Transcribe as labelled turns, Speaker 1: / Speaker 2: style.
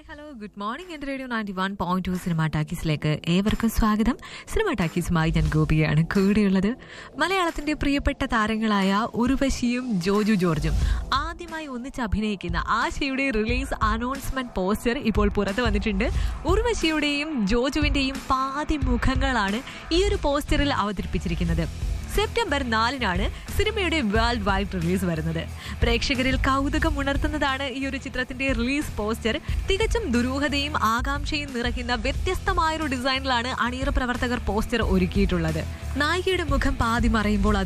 Speaker 1: hello good morning എന്റെ radio ninety one point two cinema ടാക്കീസിലേക്ക് ഏവർക്കും സ്വാഗതം സിനിമ ടാക്കീസുമായി ഞാൻ ഗോപികയാണ് കൂടെയുള്ളത് മലയാളത്തിന്റെ പ്രിയപ്പെട്ട താരങ്ങളായ ഉർവശിയും ജോജു ജോർജും ആദ്യമായി ഒന്നിച്ച് അഭിനയിക്കുന്ന ആശയുടെ റിലീസ് അനൗൺസ്മെന്റ് പോസ്റ്റർ ഇപ്പോൾ പുറത്തു വന്നിട്ടുണ്ട് ഉർവശിയുടെയും ജോജുവിന്റെയും പാതി മുഖങ്ങളാണ് ഈ ഒരു പോസ്റ്ററിൽ അവതരിപ്പിച്ചിരിക്കുന്നത് സെപ്റ്റംബർ നാലിനാണ് സിനിമയുടെ വേൾഡ് വൈഡ് റിലീസ് വരുന്നത് പ്രേക്ഷകരിൽ കൗതുകം ഉണർത്തുന്നതാണ് ഈ ഒരു ചിത്രത്തിന്റെ റിലീസ് പോസ്റ്റർ തികച്ചും ദുരൂഹതയും ആകാംക്ഷയും നിറയ്ക്കുന്ന വ്യത്യസ്തമായൊരു ഡിസൈനിലാണ് അണിയറ പ്രവർത്തകർ പോസ്റ്റർ ഒരുക്കിയിട്ടുള്ളത് നായികയുടെ മുഖം പാതി മറയുമ്പോൾ